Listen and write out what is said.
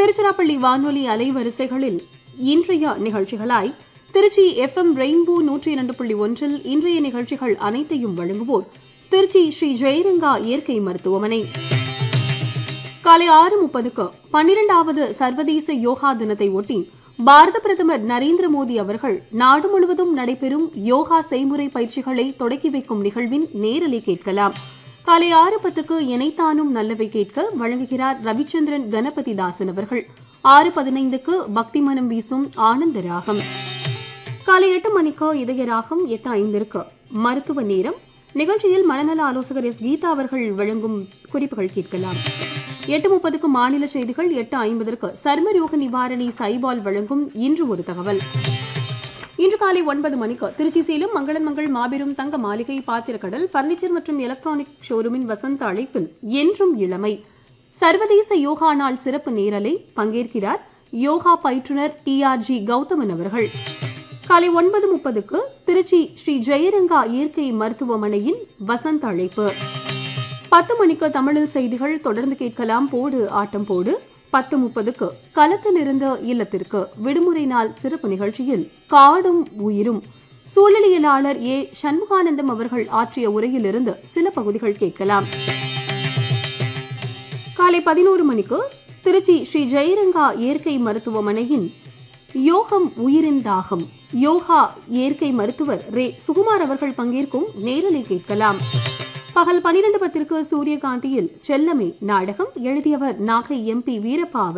திருச்சிராப்பள்ளி வானொலி அலைவரிசைகளில் இன்றைய நிகழ்ச்சிகளாய் திருச்சி எஃப் எம் ரெயின்போ நூற்றி இரண்டு புள்ளி ஒன்றில் இன்றைய நிகழ்ச்சிகள் அனைத்தையும் வழங்குவோர் திருச்சி ஸ்ரீ ஜெயரங்கா இயற்கை மருத்துவமனை காலை ஆறு முப்பதுக்கு பன்னிரண்டாவது சர்வதேச யோகா தினத்தை ஒட்டி பாரத பிரதமர் நரேந்திர மோடி அவர்கள் நாடு முழுவதும் நடைபெறும் யோகா செய்முறை பயிற்சிகளை தொடக்கி வைக்கும் நிகழ்வின் நேரலை கேட்கலாம் காலை ஆறு பத்துக்கு இணைத்தானும் நல்லவை கேட்க வழங்குகிறார் ரவிச்சந்திரன் கணபதி தாசன் அவர்கள் ஆறு பதினைந்துக்கு பக்தி மனம் வீசும் ஆனந்த ராகம் காலை எட்டு மணிக்கு இதய ராகம் எட்டு ஐந்திற்கு மருத்துவ நேரம் நிகழ்ச்சியில் மனநல ஆலோசகர் எஸ் கீதா அவர்கள் வழங்கும் குறிப்புகள் கேட்கலாம் எட்டு முப்பதுக்கு மாநில செய்திகள் எட்டு ஐம்பதற்கு சர்மரோக நிவாரணி சைபால் வழங்கும் இன்று ஒரு தகவல் இன்று காலை ஒன்பது மணிக்கு திருச்சி சேலம் மங்களன் மங்கள் மாபெரும் தங்க மாளிகை பாத்திரக்கடல் பர்னிச்சர் மற்றும் எலக்ட்ரானிக் ஷோரூமின் வசந்த அழைப்பில் என்றும் இளமை சர்வதேச யோகா நாள் சிறப்பு நேரலை பங்கேற்கிறார் யோகா பயிற்றுனர் டி ஆர் ஜி கௌதமன் அவர்கள் காலை ஒன்பது முப்பதுக்கு திருச்சி ஸ்ரீ ஜெயரங்கா இயற்கை மருத்துவமனையின் வசந்த அழைப்பு பத்து மணிக்கு தமிழில் செய்திகள் தொடர்ந்து கேட்கலாம் போடு ஆட்டம் போடு பத்து முப்பதுக்கு களத்தில் இருந்த இல்லத்திற்கு விடுமுறை நாள் சிறப்பு நிகழ்ச்சியில் காடும் உயிரும் சூழலியலாளர் ஏ சண்முகானந்தம் அவர்கள் ஆற்றிய உரையிலிருந்து சில பகுதிகள் கேட்கலாம் காலை பதினோரு மணிக்கு திருச்சி ஸ்ரீ ஜெயரங்கா இயற்கை மருத்துவமனையின் யோகம் உயிரின் தாகம் யோகா இயற்கை மருத்துவர் ரே சுகுமார் அவர்கள் பங்கேற்கும் நேரலை கேட்கலாம் பகல் பனிரெண்டு பத்திற்கு சூரியகாந்தியில் செல்லமே நாடகம் எழுதியவர் நாகை எம்பி வீரப்பா